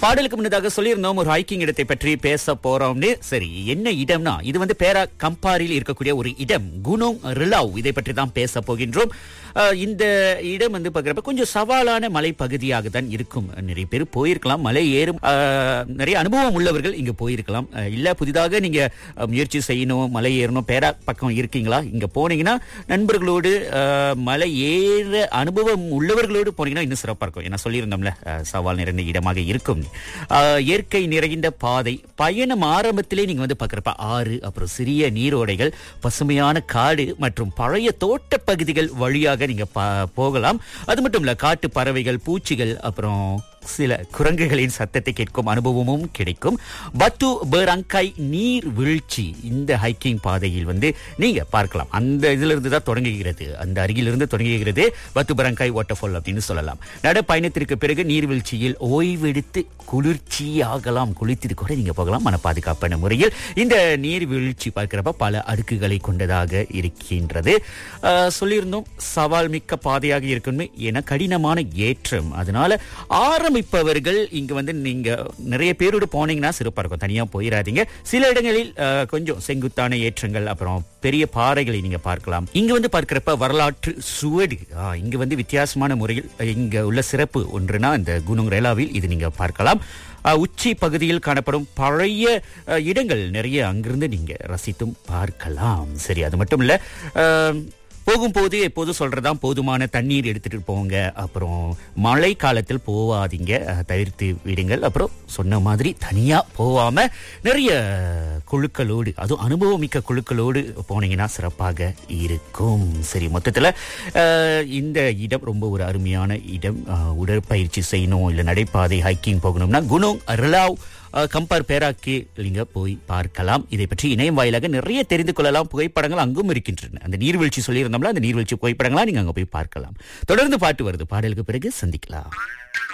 பாடலுக்கு முன்னதாக சொல்லியிருந்தோம் ஒரு ஹைக்கிங் இடத்தை பற்றி பேச போறோம்னு சரி என்ன இடம்னா இது வந்து பேரா கம்பாரில் இருக்கக்கூடிய ஒரு இடம் குனோங் ரிலாவ் இதை பற்றி தான் பேச போகின்றோம் அஹ், இந்த இடம் வந்து பார்க்குறப்ப கொஞ்சம் சவாலான மலைப்பகுதியாக தான் இருக்கும் நிறைய பேர் போயிருக்கலாம் மலை ஏறும் அஹ், நிறைய அனுபவம் உள்ளவர்கள் இங்க போயிருக்கலாம் அஹ், இல்ல புதிதாக நீங்க அஹ், முயற்சி செய்யணும் மலை ஏறணும் பேரா பக்கம் இருக்கீங்களா இங்க போனீங்கன்னா நண்பர்களோடு அஹ், மலை ஏற அனுபவம் உள்ளவர்களோடு போனீங்கன்னா இன்னும் சிறப்பா இருக்கும் ஏன்னா சொல்லியிருந்தோம்ல அஹ், சவால் நிறைந்த இடமாக இருக்கும் அஹ், இயற்கை நிறைந்த பாதை பயணம் ஆரம்பத்திலே நீங்க வந்து பார்க்குறப்ப ஆறு அப்புறம் சிறிய நீரோடைகள் பசுமையான காடு மற்றும் பழைய தோட்ட பகுதிகள் வழியாக நீங்க பா- போகலாம் அது மட்டும் இல்ல காட்டு பறவைகள் பூச்சிகள் அப்புறம் சில குரங்குகளின் சத்தத்தை கேட்கும் அனுபவமும் கிடைக்கும் பத்து பேரங்காய் நீர் வீழ்ச்சி இந்த ஹைக்கிங் பாதையில் வந்து நீங்க பார்க்கலாம் அந்த இதுல இருந்து தான் தொடங்குகிறது அந்த அருகிலிருந்து தொடங்குகிறது பத்து பரங்காய் வாட்டர்ஃபால் அப்படின்னு சொல்லலாம் நட பயணத்திற்கு பிறகு நீர்வீழ்ச்சியில் ஓய்வெடுத்து குளிர்ச்சி ஆகலாம் குளித்துட்டு கூட நீங்க போகலாம் மன பாதுகாப்பான முறையில் இந்த நீர்வீழ்ச்சி பார்க்கிறப்ப பல அடுக்குகளை கொண்டதாக இருக்கின்றது ஆஹ், சொல்லியிருந்தோம் சவால் மிக்க பாதையாக இருக்கணும் என கடினமான ஏற்றம் அதனால ஆரம்பிப்பவர்கள் இங்க வந்து நீங்க நிறைய பேரோடு போனீங்கன்னா சிறப்பா இருக்கும் தனியா போயிடாதீங்க சில இடங்களில் ஆஹ், கொஞ்சம் செங்குத்தான ஏற்றங்கள் அப்புறம் பெரிய பாறைகளை நீங்க பார்க்கலாம் இங்க வந்து பார்க்கிறப்ப வரலாற்று சுவடு ஆஹ், இங்க வந்து வித்தியாசமான முறையில் அஹ், இங்க உள்ள சிறப்பு ஒன்றுனா இந்த குனுங் ரேலாவில் இது நீங்க பார்க்கலாம் அஹ், உச்சி பகுதியில் காணப்படும் பழைய அஹ், இடங்கள் நிறைய அங்கிருந்து நீங்க ரசித்தும் பார்க்கலாம் சரி அது மட்டும் இல்ல அஹ், போகும்போது எப்போதும் சொல்றதுதான் போதுமான தண்ணீர் எடுத்துட்டு போங்க அப்புறம் மழை காலத்தில் போவாதீங்க அஹ், தவிர்த்து விடுங்கள் அப்புறம் சொன்ன மாதிரி தனியா போகாம நிறைய குழுக்களோடு அதுவும் அனுபவமிக்க குழுக்களோடு போனீங்கன்னா சிறப்பாக இருக்கும் சரி மொத்தத்துல அஹ், இந்த இடம் ரொம்ப ஒரு அருமையான இடம் அஹ், உடற்பயிற்சி செய்யணும் இல்ல நடைபாதை ஹைக்கிங் போகணும்னா குனோங் ரிலாவ் அஹ், கம்பார் பேராக்கி நீங்க போய் பார்க்கலாம் இதை பற்றி இணையம் வாயிலாக நிறைய தெரிந்து கொள்ளலாம் புகைப்படங்கள் அங்கும் இருக்கின்றன அந்த நீர்வீழ்ச்சி சொல்லியிருந்தோம்ல அந்த நீர்வீழ்ச்சி புகைப்படங்களா நீங்க அங்க போய் பார்க்கலாம் தொடர்ந்து பாட்டு வருது பாடலுக்கு பிறகு சந்திக்கலாம்